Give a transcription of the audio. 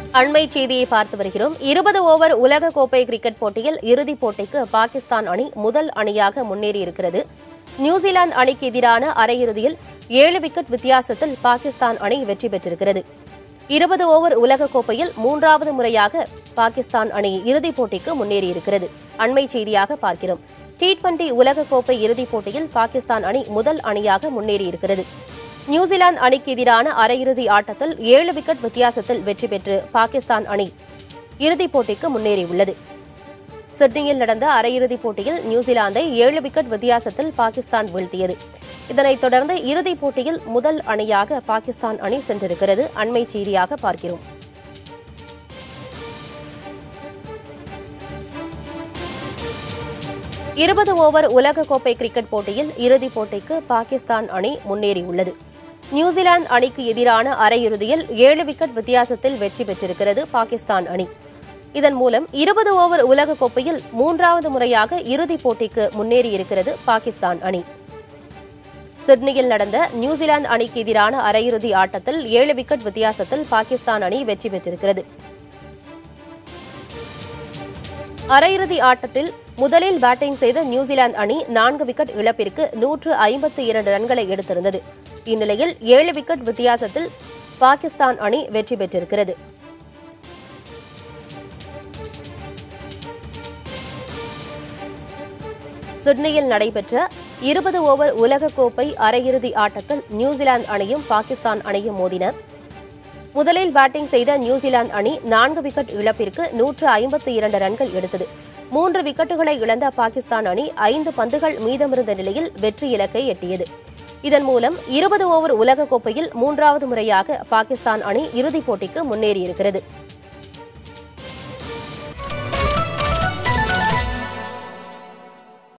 அண்மை செய்தியை பார்த்து வருகிறோம் இருபது ஓவர் உலக கோப்பை கிரிக்கெட் போட்டியில் இறுதிப் போட்டிக்கு பாகிஸ்தான் அணி முதல் அணியாக முன்னேறியிருக்கிறது நியூசிலாந்து அணிக்கு எதிரான அரையிறுதியில் ஏழு விக்கெட் வித்தியாசத்தில் பாகிஸ்தான் அணி வெற்றி பெற்றிருக்கிறது இருபது ஓவர் உலக கோப்பையில் மூன்றாவது முறையாக பாகிஸ்தான் அணி இறுதிப் போட்டிக்கு முன்னேறியிருக்கிறது அண்மை செய்தியாக பார்க்கிறோம் டி டுவெண்டி உலகக்கோப்பை இறுதிப் போட்டியில் பாகிஸ்தான் அணி முதல் அணியாக முன்னேறியிருக்கிறது நியூசிலாந்து அணிக்கு எதிரான அரையிறுதி ஆட்டத்தில் ஏழு விக்கெட் வித்தியாசத்தில் வெற்றி பெற்று பாகிஸ்தான் அணி இறுதிப் போட்டிக்கு முன்னேறியுள்ளது சிட்னியில் நடந்த அரையிறுதிப் போட்டியில் நியூசிலாந்தை ஏழு விக்கெட் வித்தியாசத்தில் பாகிஸ்தான் வீழ்த்தியது இதனைத் தொடர்ந்து இறுதிப் போட்டியில் முதல் அணியாக பாகிஸ்தான் அணி சென்றிருக்கிறது அண்மை செய்தியாக பார்க்கிறோம் இருபது ஓவர் உலகக்கோப்பை கிரிக்கெட் போட்டியில் இறுதிப் போட்டிக்கு பாகிஸ்தான் அணி முன்னேறியுள்ளது நியூசிலாந்து அணிக்கு எதிரான அரையிறுதியில் ஏழு விக்கெட் வித்தியாசத்தில் வெற்றி பெற்றிருக்கிறது பாகிஸ்தான் அணி இதன் மூலம் இருபது ஓவர் உலகக்கோப்பையில் மூன்றாவது முறையாக இறுதிப் போட்டிக்கு முன்னேறியிருக்கிறது பாகிஸ்தான் அணி சிட்னியில் நடந்த நியூசிலாந்து அணிக்கு எதிரான அரையிறுதி ஆட்டத்தில் ஏழு விக்கெட் வித்தியாசத்தில் பாகிஸ்தான் அணி வெற்றி பெற்றிருக்கிறது அரையிறுதி ஆட்டத்தில் முதலில் பேட்டிங் செய்த நியூசிலாந்து அணி நான்கு விக்கெட் இழப்பிற்கு நூற்று ஐம்பத்தி இரண்டு ரன்களை எடுத்திருந்தது இந்நிலையில் ஏழு விக்கெட் வித்தியாசத்தில் பாகிஸ்தான் அணி வெற்றி பெற்றிருக்கிறது சிட்னியில் நடைபெற்ற இருபது ஓவர் உலகக்கோப்பை அரையிறுதி ஆட்டத்தில் நியூசிலாந்து அணியும் பாகிஸ்தான் அணியும் மோதின முதலில் பேட்டிங் செய்த நியூசிலாந்து அணி நான்கு விக்கெட் இழப்பிற்கு நூற்று ஐம்பத்தி இரண்டு ரன்கள் எடுத்தது மூன்று விக்கெட்டுகளை இழந்த பாகிஸ்தான் அணி ஐந்து பந்துகள் மீதமிருந்த நிலையில் வெற்றி இலக்கை எட்டியது இதன் மூலம் இருபது ஓவர் உலகக்கோப்பையில் மூன்றாவது முறையாக பாகிஸ்தான் அணி இறுதிப் போட்டிக்கு முன்னேறியிருக்கிறது